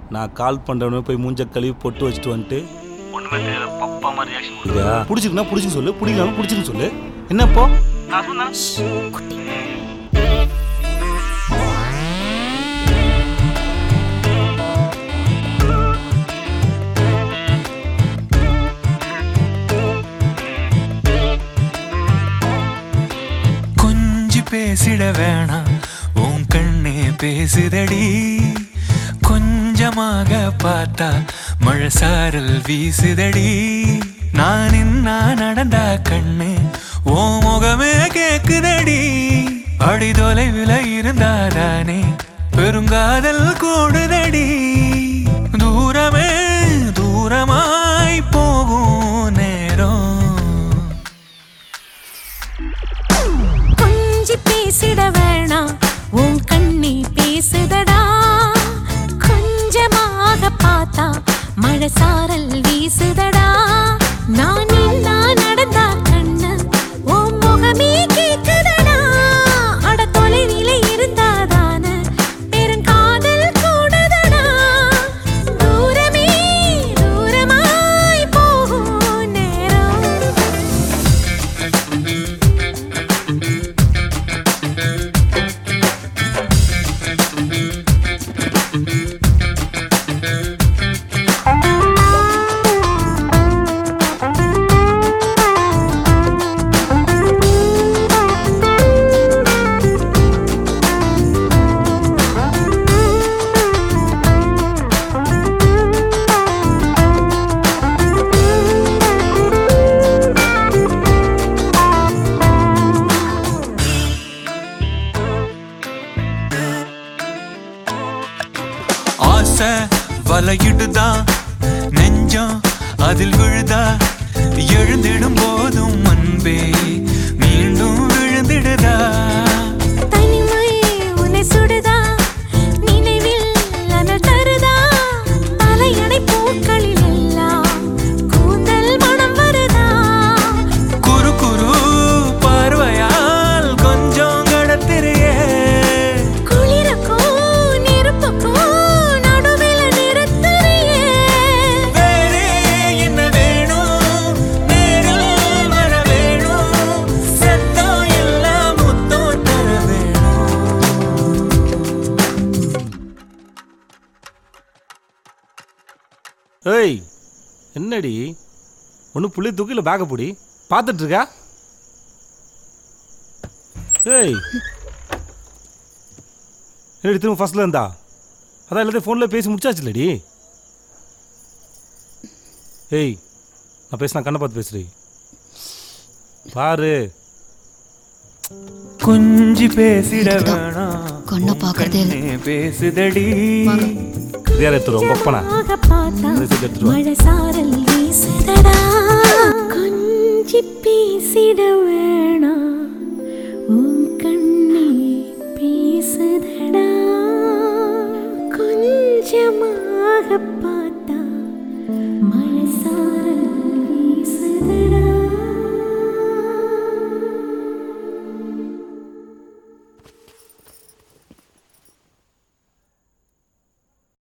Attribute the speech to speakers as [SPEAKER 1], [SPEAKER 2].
[SPEAKER 1] நான் கால் பண்ணுறவனே போய் மூஞ்ச கழுவி பொட்டு வச்சுட்டு வந்துட்டு
[SPEAKER 2] ஒண்ணுமே தெரியல பப்பா மாதிரி ரியாக்ஷன்
[SPEAKER 1] இதா பிடிச்சிருக்குன்னா பிடிச்சின்னு சொல்லு பிடிக்கலாம் பிடிச்சின்னு சொல்லு என்னப்போ
[SPEAKER 2] நான் சொன்னேன்
[SPEAKER 3] குட்டி
[SPEAKER 4] கொஞ்சி பேசிட வேணாம் உன் கண்ணே பேசுதடி கொஞ்சமாக பார்த்தா மழை சாரல் வீசுதடி நான் இன்னா நடந்தா கண்ணு ஓ முகமே கேக்குதடி அடி தொலைவில் இருந்தாதானே பெருங்காதல் கூடுதடி தூரமே தூரமாய் போகும் நேரம்
[SPEAKER 3] கொஞ்சி பேசிட வேணாம் உன் கண்ணி பேசுதடா கொஞ்சமாக பார்த்தா மழை சாரல் வீசுதடா நான் இல்லா நடந்தா கண்ணு உன் முகமே கேக்குதடா அட தொலைவில இருந்தாதான பெருங்காதல் கூடுதடா தூரமே தூரமாய் போகும் நேரம்
[SPEAKER 4] ஆசை வலையிடுதா நெஞ்சம் அதில் விழுதா எழுந்திடும் போதும் அன்பே மீண்டும் விழுந்திடுதா
[SPEAKER 3] தனிமை உன்னை சுடுதா நினைவில் அனல் தருதா தலையணை பூக்களில் எல்லாம் கூந்தல் மனம் வருதா
[SPEAKER 4] குறு குறு பார்வையால் கொஞ்சம் கடத்திரியே
[SPEAKER 3] குளிருக்கும் நெருப்புக்கும் நடுவில் நிறுத்துறியே
[SPEAKER 4] வேறே என்ன வேணும் நேரில் வர வேணும் சத்தம் எல்லாம் முத்தம் தர வேணும்
[SPEAKER 1] ஏய் என்னடி ஒன்று புள்ளி தூக்கி இல்லை பேக்கை பிடி பார்த்துட்டு இருக்கா ஏய் என்னடி திரும்ப ஃபர்ஸ்ட்ல இருந்தா அதான் எல்லாத்தையும் ஃபோனில் பேசி முடிச்சாச்சு இல்லடி ஏய் நான் பேசினா கண்ணை பார்த்து பேசுறி பாரு
[SPEAKER 4] கொஞ்சி பேசிட வேணாம்
[SPEAKER 5] கண்ணை பார்க்கறதே இல்ல.
[SPEAKER 4] கண்ணே பேசுதடி
[SPEAKER 1] வேற எடுத்துருவோம் உங்க ஒப்பனை
[SPEAKER 3] ஆக பார்த்தா
[SPEAKER 1] அதை சேர்த்து எடுத்துட்டு வா.
[SPEAKER 3] மழை சாரல் வீசுதடா கொஞ்சி பேசிட வேணாம்